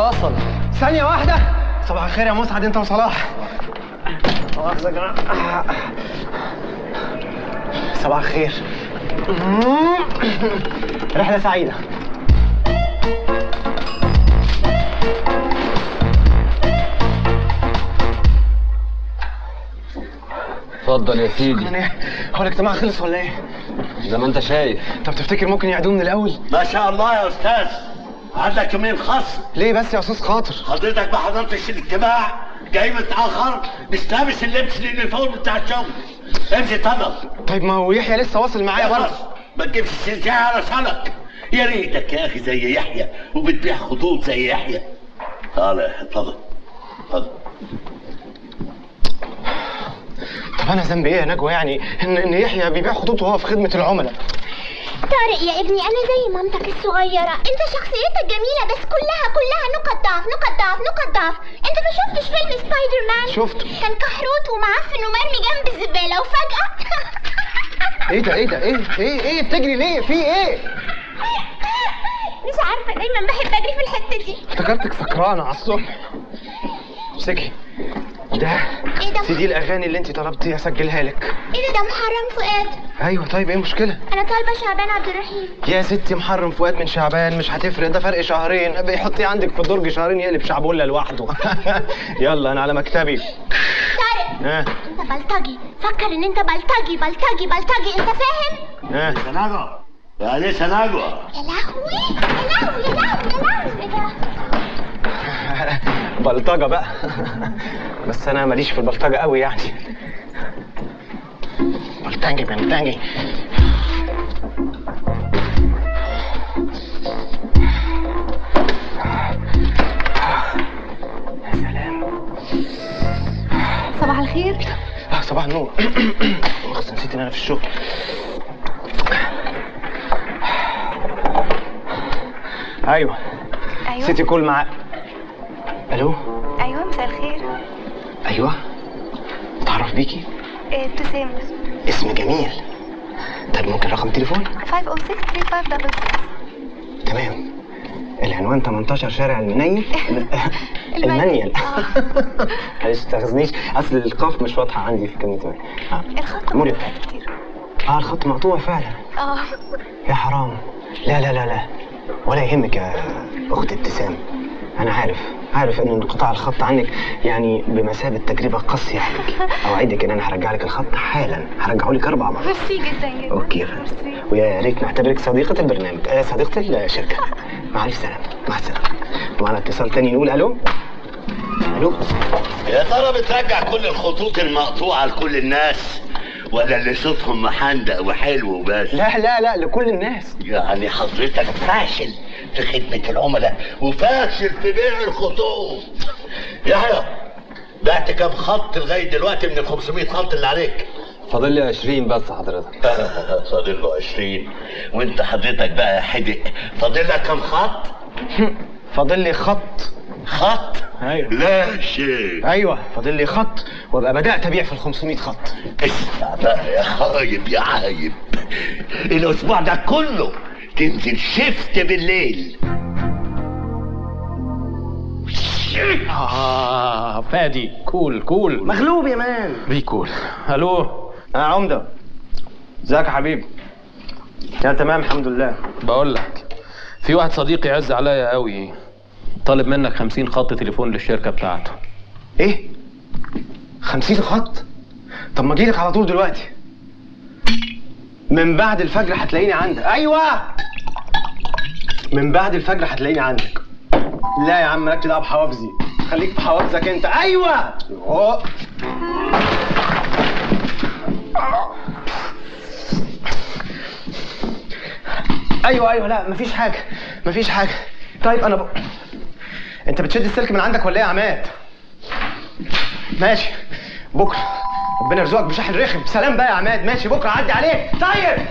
وصل ثانية واحدة صباح الخير يا مسعد انت وصلاح مؤاخذة يا جماعة صباح الخير رحلة سعيدة اتفضل يا سيدي يعني هو الاجتماع خلص ولا ايه؟ زي ما انت شايف طب تفتكر ممكن يعيدوه من الأول؟ ما شاء الله يا استاذ عندك يومين خصم ليه بس يا أستاذ خاطر؟ حضرتك ما حضرتش الاجتماع جاي متاخر مش لابس اللبس اليونيفورم بتاع الشغل امشي اتفضل طيب ما هو يحيى لسه واصل معايا برضه خلاص، ما تجيبش السلسله على شنك يا ريتك يا اخي زي يحيى وبتبيع خطوط زي يحيى تعالى يا يحيى، اتفضل اتفضل طب أنا ذنبي إيه يا نجوى يعني إن إن يحيى بيبيع خطوط وهو في خدمة العملاء طارق يا ابني انا زي مامتك الصغيره انت شخصيتك جميله بس كلها كلها نقط ضعف نقط ضعف نقط ضعف انت ما شفتش فيلم سبايدر مان شفته. كان كحروت ومعفن ومرمي جنب الزباله وفجاه إيه ده إيه ده إيه إيه إيه بتجري ليه؟ في إيه؟ مش عارفه دايما بحب اجري في الحته دي افتكرتك سكرانة على الصبح امسكي ده ايه ده سي دي الأغاني اللي أنت طلبتي أسجلها لك ايه ده ده محرم فؤاد أيوه طيب إيه المشكلة؟ انا طالبه شعبان عبد الرحيم يا ستي محرم فؤاد من شعبان مش هتفرق ده فرق شهرين بيحطيه عندك في الدرج شهرين يقلب شعبولة لوحده يلا أنا على مكتبي طارق ها انت بلطجي فكر ان انت بلطجي بلطجي بلطجي انت فاهم ها يا نجوى يا لسه نجوى يا لهوي يا لهوي يا لهوي يا لهوي ايه ده بلطجة بقى بس أنا ماليش في البلطجة قوي يعني بلطجي بلطجي يا سلام صباح الخير آه، صباح النور خلاص نسيت ان انا في الشغل ايوه ايوه سيتي كول مع الو ايوه مساء الخير ايوه اتعرف بيكي إيه، ابتسام اسم جميل طيب ممكن رقم تليفون 506 35 تمام العنوان 18 شارع المنيل المنيل معلش تاخذنيش اصل القاف مش واضحه عندي في كلمه منيل. آه. الخط مريض. مقطوع كتير اه الخط مقطوع فعلا اه يا حرام لا لا لا لا ولا يهمك يا اخت ابتسام انا عارف عارف ان انقطاع الخط عنك يعني بمثابه تجربه قاسيه عليك اوعدك ان انا هرجع لك الخط حالا هرجعه لك اربع مرات ميرسي جدا جدا اوكي ميرسي ويا ريت نعتبرك صديقه البرنامج آه صديقه الشركه مع الف سلامه مع السلامه معنا اتصال تاني نقول الو الو يا ترى بترجع كل الخطوط المقطوعه لكل الناس ولا اللي صوتهم محندق وحلو وبس لا لا لا لكل الناس يعني حضرتك فاشل في خدمة العملاء وفاشل في بيع الخطوط يحيى بعت كام خط لغاية دلوقتي من ال 500 خط اللي عليك فاضل لي 20 بس حضرتك فاضل له 20 وانت حضرتك بقى حدق فاضل لك كام خط؟ فاضل لي خط خط؟ ايوه لا شيء ايوه فاضل لي خط وابقى بدات ابيع في ال 500 خط اسمع بقى يا خايب يا عايب الاسبوع ده كله تنزل شفت بالليل آه فادي كول كول مغلوب يا مان بي كول الو اه عمده ازيك يا حبيبي يا تمام الحمد لله بقول لك في واحد صديقي عز عليا قوي طالب منك 50 خط تليفون للشركه بتاعته ايه 50 خط طب ما اجيلك على طول دلوقتي من بعد الفجر هتلاقيني عندك ايوه من بعد الفجر هتلاقيني عندك لا يا عم مالكش دعوه بحوافزي خليك في حوافزك انت ايوه أوه. ايوه ايوه لا مفيش حاجه مفيش حاجه طيب انا ب... انت بتشد السلك من عندك ولا ايه يا عماد ماشي بكره ربنا يرزقك بشحن رخم سلام بقى يا عماد ماشي بكره عدي عليك طيب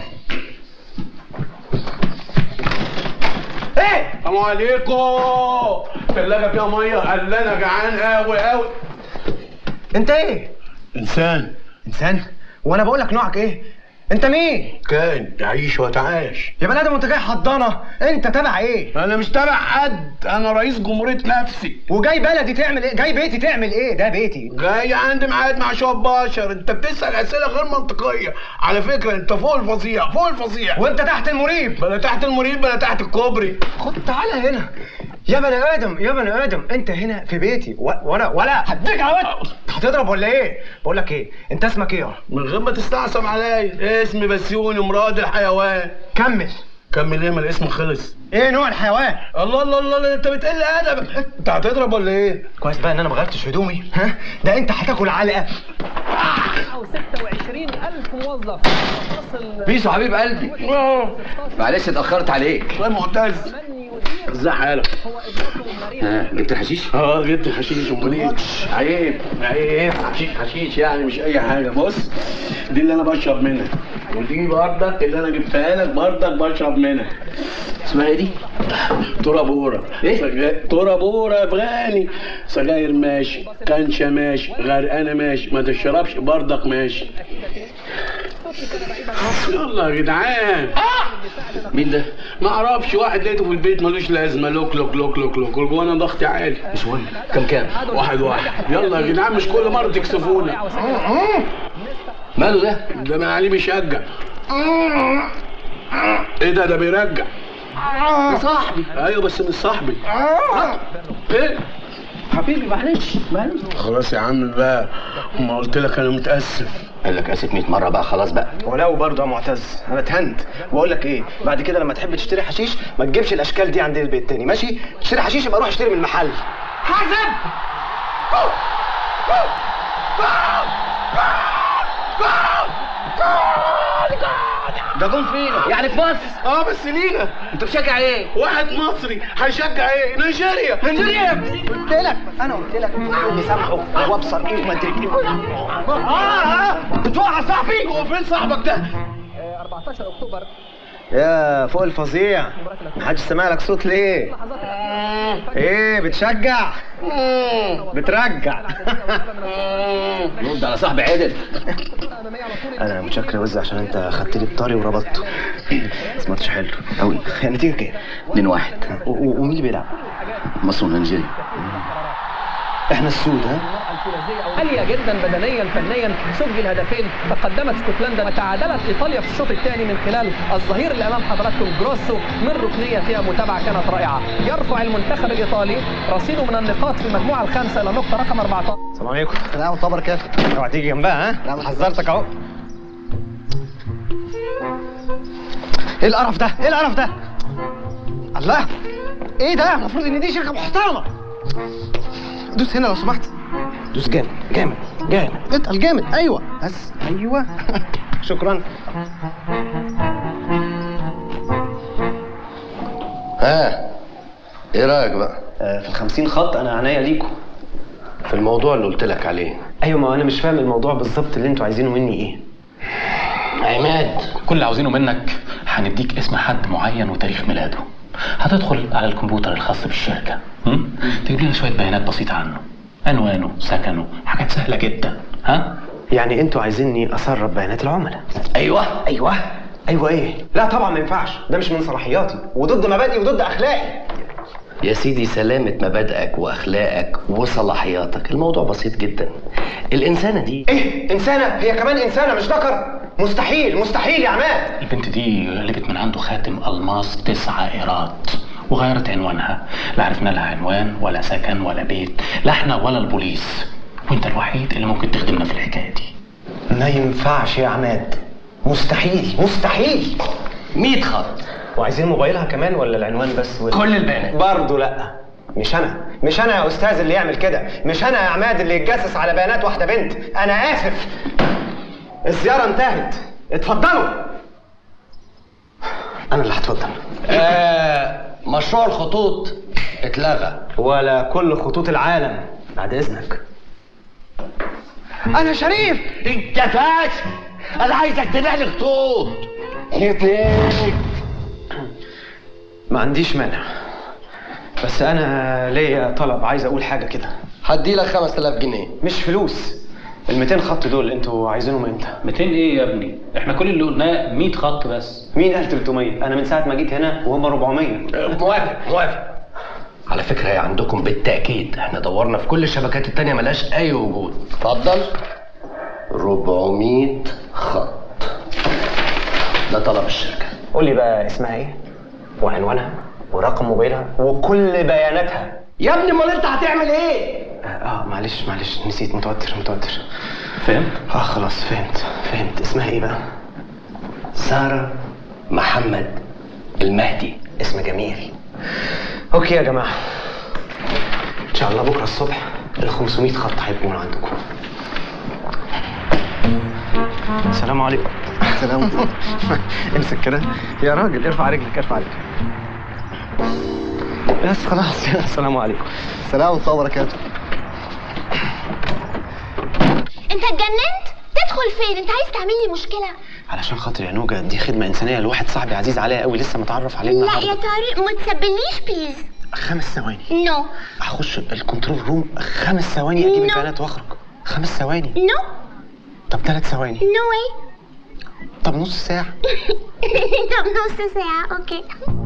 ايه السلام عليكم ثلاجة فيها مية قال انا جعان قوي قوي انت ايه انسان انسان وانا بقول لك نوعك ايه انت مين كان تعيش وتعاش يا بني ادم وانت جاي حضانه انت تبع ايه انا مش تابع حد انا رئيس جمهوريه نفسي وجاي بلدي تعمل ايه جاي بيتي تعمل ايه ده بيتي جاي عندي ميعاد مع شويه بشر انت بتسال اسئله غير منطقيه على فكره انت فوق الفظيع فوق الفظيع وانت تحت المريب بلا تحت المريب بلا تحت الكوبري خد تعالى هنا يا بني ادم يا بني ادم انت هنا في بيتي و... وانا ولا هديك على وجهك. هتضرب ولا ايه بقول لك ايه انت اسمك ايه يا من غير ما تستعصم عليا اسمي بسيوني مراد الحيوان كمل كمل ايه ما الاسم خلص ايه نوع الحيوان الله الله الله الله، انت بتقل ادبك انت هتضرب ولا ايه كويس بقى ان انا ما غيرتش هدومي ها ده انت هتاكل علقه أو 26 ألف موظف تصل بيسو حبيب قلبي معلش اتاخرت عليك يا معتز من يدير ازاي حالك هو ابنته ماريا ها جبت الحشيش اه جبت الحشيش امال ايه عيب عيب حشيش حشيش يعني مش اي حاجه بص دي اللي انا بشرب منها ودي بردك اللي انا جبتها لك بردك بشرب منها اسمها ايه دي؟ ترابورة إيه؟ سجا- ترابورة افغاني سجاير ماشي كنشة ماشي غرقانة ماشي ما تشربش بردك ماشي يلا يا جدعان مين ده؟ ما اعرفش واحد لقيته في البيت ملوش لازمه لوك لوك لوك لوك لوك وانا ضغطي عالي مش مهم كم كام؟ واحد واحد يلا يا جدعان مش كل مره تكسفونا ماله ده؟ ده من عليه بيشجع ايه ده ده بيرجع ده صاحبي ايوه بس مش صاحبي ايه حبيبي معلش معلش خلاص يا عم بقى ما قلت لك انا متاسف قال لك اسف 100 مره بقى خلاص بقى ولو برضه يا معتز انا اتهنت واقول لك ايه بعد كده لما تحب تشتري حشيش ما تجيبش الاشكال دي عندنا البيت تاني ماشي تشتري حشيش يبقى روح اشتري من المحل حازم ده جون فينا يعني في مصر اه بس لينا انت بتشجع ايه؟ واحد مصري هيشجع ايه نيجيريا نيجيريا قلت لك انا قلت لك اللي سامحه وابصر ايه وما ادري ايه اه اه بتوقع صاحبي هو فين صاحبك ده 14 أكتوبر يا فوق الفظيع محدش سمع لك صوت ليه ايه بتشجع بترجع رد على صاحبي عدل انا متشكر يا وز عشان انت خدت لي الطري وربطته بس ماتش حلو قوي النتيجه كام 2 1 و- و- ومين اللي بيلعب مصر ونيجيريا احنا السود ها عالية جدا بدنيا فنيا سجل هدفين تقدمت اسكتلندا وتعادلت ايطاليا في الشوط الثاني من خلال الظهير اللي امام حضراتكم جروسو من ركنيه فيها متابعه كانت رائعه يرفع المنتخب الايطالي رصيده من النقاط في المجموعه الخامسه الى نقطه رقم 14 السلام عليكم السلام ورحمه الله وبركاته اوعى تيجي جنبها ها لا حذرتك اهو ايه القرف ده ايه القرف ده الله ايه ده المفروض ان دي شركه محترمه دوس هنا لو سمحت دوس جامد جامد جامد اتقل جامد ايوه بس ايوه شكرا ها ايه رايك بقى آه، في الخمسين خط انا عناية ليكم في الموضوع اللي قلت لك عليه ايوه ما انا مش فاهم الموضوع بالظبط اللي انتوا عايزينه مني ايه عماد كل اللي عاوزينه منك هنديك اسم حد معين وتاريخ ميلاده هتدخل على الكمبيوتر الخاص بالشركة هم؟ تجيب لنا شوية بيانات بسيطة عنه عنوانه سكنه حاجات سهلة جدا ها يعني انتوا عايزيني اسرب بيانات العملاء ايوه ايوه ايوه ايه لا طبعا ما ينفعش ده مش من صلاحياتي وضد مبادئي وضد اخلاقي يا سيدي سلامة مبادئك واخلاقك وصلاحياتك الموضوع بسيط جدا الانسانة دي ايه انسانه هي كمان انسانه مش ذكر مستحيل مستحيل يا عماد البنت دي غلبت من عنده خاتم ألماس تسعة إيرات وغيرت عنوانها لا عرفنا لها عنوان ولا سكن ولا بيت لا احنا ولا البوليس وانت الوحيد اللي ممكن تخدمنا في الحكاية دي ما ينفعش يا عماد مستحيل مستحيل 100 خط وعايزين موبايلها كمان ولا العنوان بس ولا كل البيانات برضه لا مش انا مش انا يا استاذ اللي يعمل كده مش انا يا عماد اللي يتجسس على بيانات واحده بنت انا اسف الزياره انتهت اتفضلوا انا اللي هتفضل آه مشروع الخطوط اتلغى ولا كل خطوط العالم بعد اذنك انا شريف انت فاشل انا عايزك تبيع لي خطوط ما عنديش مانع بس انا ليا طلب عايز اقول حاجه كده هدي لك 5000 جنيه مش فلوس ال 200 خط دول انتوا عايزينهم امتى 200 ايه يا ابني احنا كل اللي قلناه 100 خط بس مين قال 300 انا من ساعه ما جيت هنا وهم 400 موافق موافق على فكرة هي عندكم بالتأكيد احنا دورنا في كل الشبكات التانية ملهاش أي وجود اتفضل 400 خط ده طلب الشركة قول لي بقى اسمها ايه وعنوانها ورقم موبايلها وكل بياناتها يا ابني امال انت هتعمل ايه؟ اه, آه معلش معلش نسيت متوتر متوتر فهمت اه خلاص فهمت فهمت اسمها ايه بقى سارة محمد المهدي اسم جميل اوكي يا جماعه ان شاء الله بكره الصبح ال 500 خط هيكونوا عندكم السلام عليكم السلام عليكم امسك كده يا راجل ارفع رجلك ارفع رجلك بس خلاص السلام عليكم السلام ورحمه الله وبركاته انت اتجننت تدخل فين انت عايز تعمل لي مشكله علشان خاطر يا نوجة دي خدمة إنسانية لواحد صاحبي عزيز عليا قوي لسه متعرف عليه لا النهارده يا طارق ما تسبليش بليز خمس ثواني نو هخش الكنترول روم خمس ثواني اجيب No. البيانات واخرج خمس ثواني نو طب ثلاث ثواني نو واي طب نص ساعة طب نص ساعه اوكي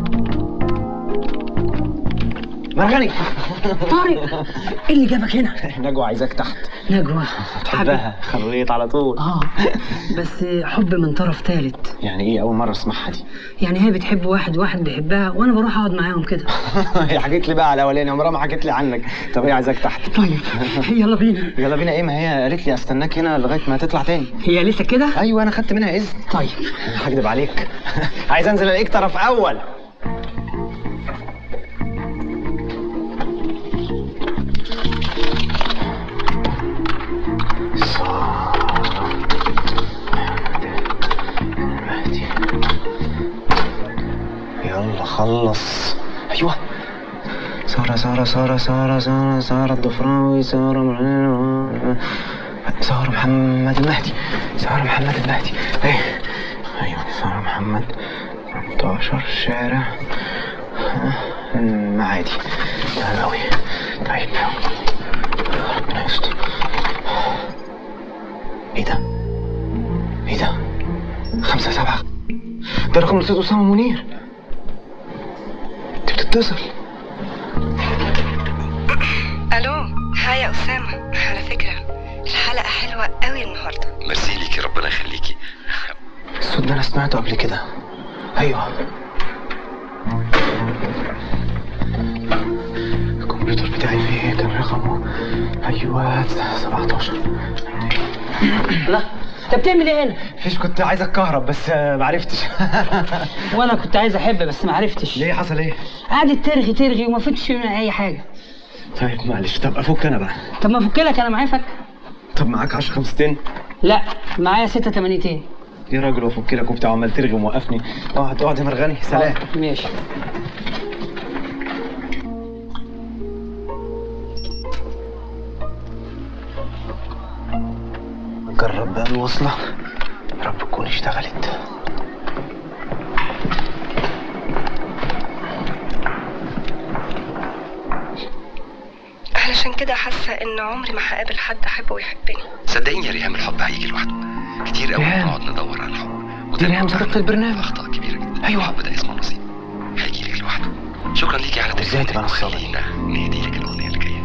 مرغني طارق ايه اللي جابك هنا؟ نجوى عايزاك تحت نجوى تحبها خليت على طول اه بس حب من طرف تالت يعني ايه اول مرة اسمعها دي يعني هي بتحب واحد واحد بيحبها وانا بروح اقعد معاهم كده هي حكيت لي بقى على الاولاني عمرها ما حكيت لي عنك طب هي عايزاك تحت طيب يلا بينا يلا بينا ايه ما هي قالت لي استناك هنا لغايه ما تطلع تاني هي لسه كده؟ ايوه انا خدت منها اذن طيب هكدب عليك عايز انزل الاقيك طرف اول يلا خلص ايوه سارة سارة سارة سارة سارة سارة الضفراوي سارة مع- سارة محمد المهدي سارة محمد المهدي ايه ايوه سارة محمد 18 شارع المعادي أوي طيب ربنا يستر ايه ده؟ ايه ده؟ خمسة سبعة ده رقم الأستاذ أسامة منير انت بتتصل الو هاي يا اسامه على فكره الحلقه حلوه قوي النهارده ميرسي ليكي ربنا يخليكي الصوت ده انا سمعته قبل كده ايوه الكمبيوتر بتاعي فيه كان رقمه ايوه 17 لا انت بتعمل ايه هنا؟ فيش كنت عايز اتكهرب بس آه، معرفتش وانا كنت عايز احب بس ما عرفتش ليه حصل ايه؟ قعدت ترغي ترغي وما فتش منها اي حاجه طيب معلش طب افك انا بقى طب ما افك لك انا معايا فك طب معاك 10 خمستين لا معايا ستة تمانيتين يا راجل وافك لك وبتاع عمال ترغي وموقفني اقعد اقعد يا مرغني سلام آه، ماشي جرب بقى الوصلة يا رب تكون اشتغلت علشان كده حاسه ان عمري ما هقابل حد احبه ويحبني صدقيني يا ريهام الحب هيجي لوحده كتير قوي ريهام. بنقعد ندور على الحب دي ريهام صديقة البرنامج. اخطاء كبيره جدا ايوه الحب ده اسمه نصيب هيجي لك لوحده شكرا ليكي على ازاي تليفونك تبقى نصابة؟ وخلينا نهدي لك الاغنيه اللي جايه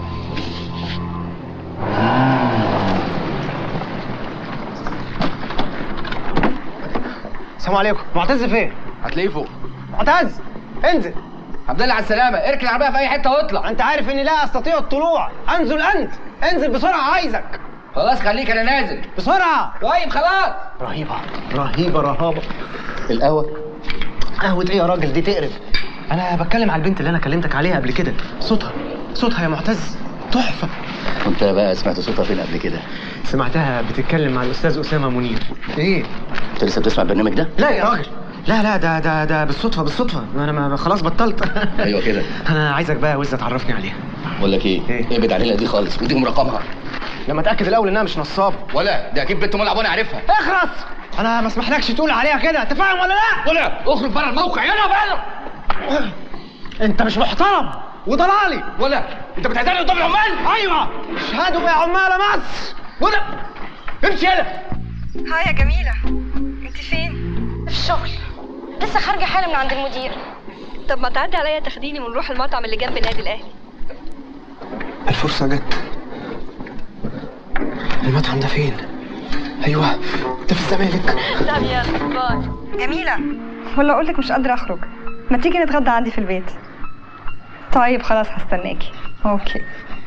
السلام عليكم معتز فين؟ هتلاقيه فوق معتز انزل الحمد لله على السلامه اركن العربيه في اي حته واطلع انت عارف اني لا استطيع الطلوع انزل انت انزل بسرعة عايزك خلاص خليك انا نازل بسرعة طيب خلاص رهيبة رهيبة رهابة القهوه قهوة ايه يا راجل دي تقرف انا بتكلم على البنت اللي انا كلمتك عليها قبل كده صوتها صوتها يا معتز تحفة كنت بقى سمعت صوتها فين قبل كده سمعتها بتتكلم مع الاستاذ اسامة منير ايه انت لسه بتسمع البرنامج ده لا يا راجل لا لا ده ده ده بالصدفة بالصدفة انا ما خلاص بطلت ايوه كده انا عايزك بقى وزة تعرفني عليها بقول لك ايه إيه؟ ابعد عليها دي خالص ودي رقمها لما اتاكد الاول انها مش نصاب ولا ده اكيد بنت مولع ابونا عارفها اخرس انا ما اسمحلكش تقول عليها كده انت فاهم ولا لا ولا اخرج بره الموقع يلا بره انت مش محترم وضلالي ولا انت بتهزقني قدام العمال ايوه اشهدوا يا عمال مصر منى امشي يلا هاي يا جميلة انت فين؟ في الشغل لسه خارجة حالا من عند المدير طب ما تعدي عليا تاخديني ونروح المطعم اللي جنب النادي الاهلي الفرصة جت المطعم ده فين؟ ايوه ده في الزمالك طب يلا باي جميلة ولا اقول لك مش قادرة اخرج ما تيجي نتغدى عندي في البيت طيب خلاص هستناكي اوكي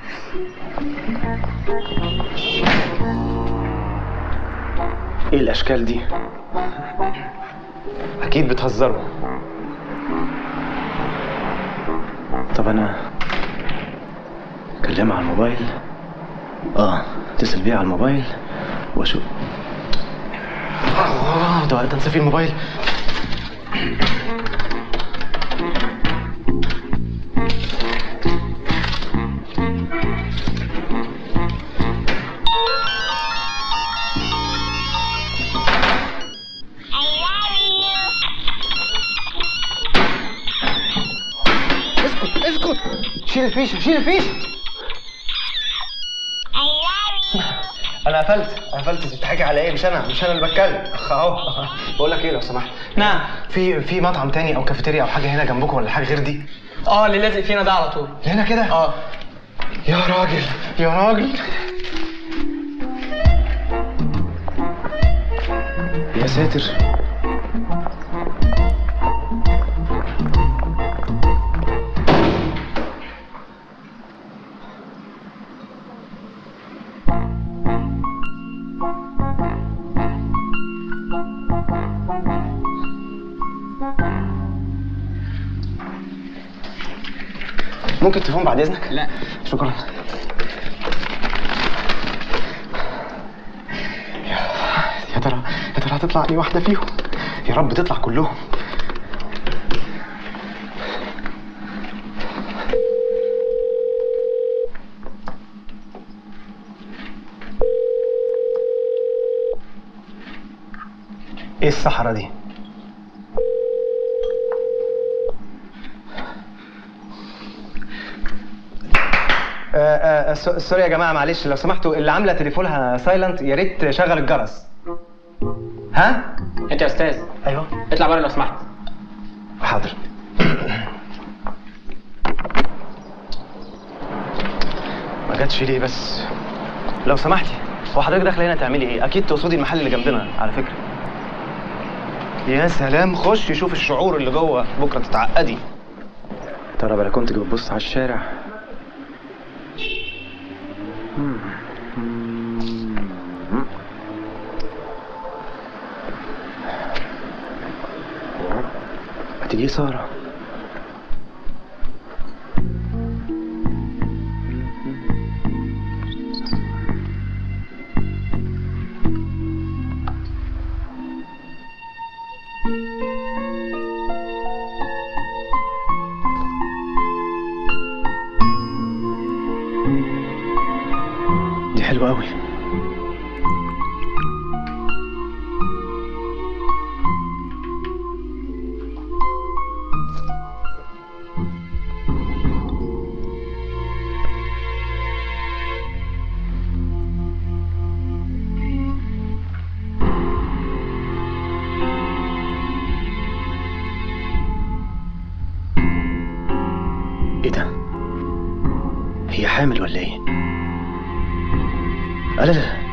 ايه الاشكال دي؟ اكيد بتهزروا طب انا اكلمها على الموبايل اه اتصل بيها على الموبايل واشوف اه ده وقت انسى فيه الموبايل اسكت اسكت شيل الفيشه شيل الفيشه انا قفلت قفلت انت بتحكي على ايه مش انا مش انا اللي بتكلم اخ اهو بقول لك ايه لو سمحت نعم في في مطعم تاني او كافيتيريا او حاجه هنا جنبكم ولا حاجه غير دي اه اللي لازق فينا ده على طول هنا كده اه يا راجل يا راجل يا ساتر ممكن تليفون بعد اذنك؟ لا شكرا يا- يا ترى يا ترى هتطلع لي واحده فيهم يا رب تطلع كلهم ايه الصحراء دي؟ آه، آه، سو- سوري يا جماعه معلش لو سمحتوا اللي عامله تليفونها سايلنت يا ريت تشغل الجرس ها انت يا استاذ ايوه اطلع بره لو سمحت حاضر ما جاتش ليه بس لو سمحتي هو حضرتك داخله هنا تعملي ايه اكيد تقصدي المحل اللي جنبنا على فكره يا سلام خش شوف الشعور اللي جوه بكره تتعقدي ترى بلكونتك بتبص على الشارع هتيجي سارة دي حلوة أوي ايه ده؟ هي حامل ولا ايه؟ لا لا لا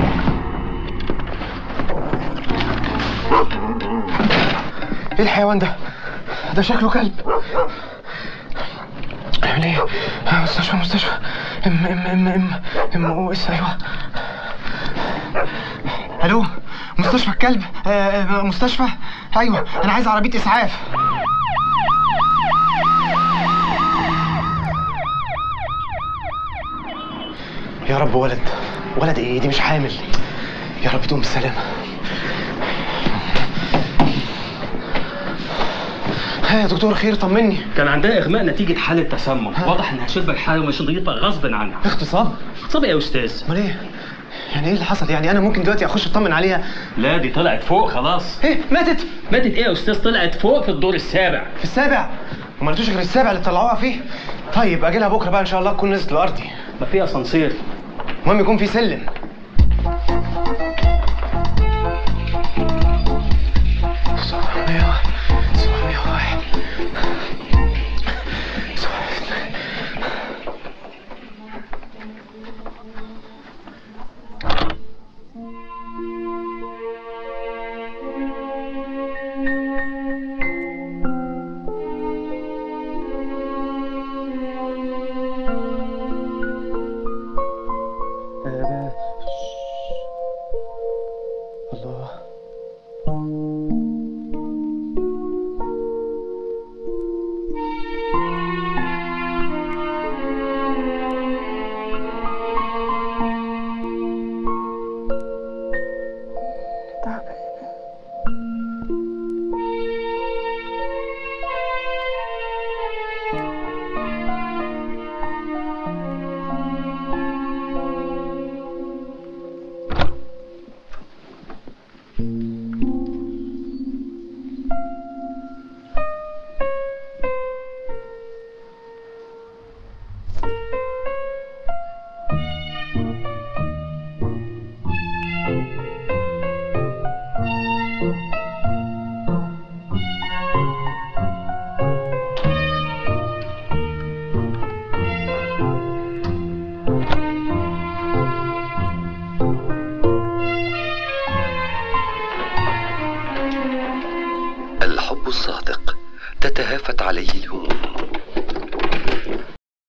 ايه الحيوان ده؟ ده شكله كلب اعمل ايه؟ آه، مستشفى مستشفى ام ام ام ام ام او اس ايوه الو مستشفى الكلب آه، آه، مستشفى ايوه انا عايز عربيه اسعاف يا رب ولد ولد ايه دي مش حامل يا رب تقوم بالسلامة ها يا دكتور خير طمني كان عندها اغماء نتيجه حاله تسمم واضح انها شربت حاجه مش نظيفه غصب عنها اغتصاب اغتصاب إيه يا استاذ امال ايه يعني ايه اللي حصل يعني انا ممكن دلوقتي اخش اطمن عليها لا دي طلعت فوق خلاص ايه ماتت ماتت ايه يا استاذ طلعت فوق في الدور السابع في السابع وما لقيتوش غير السابع اللي طلعوها فيه طيب اجي لها بكره بقى ان شاء الله تكون نزلت لارضي ما فيها اسانسير المهم يكون في سلم الله الحب الصادق تتهافت عليه الهموم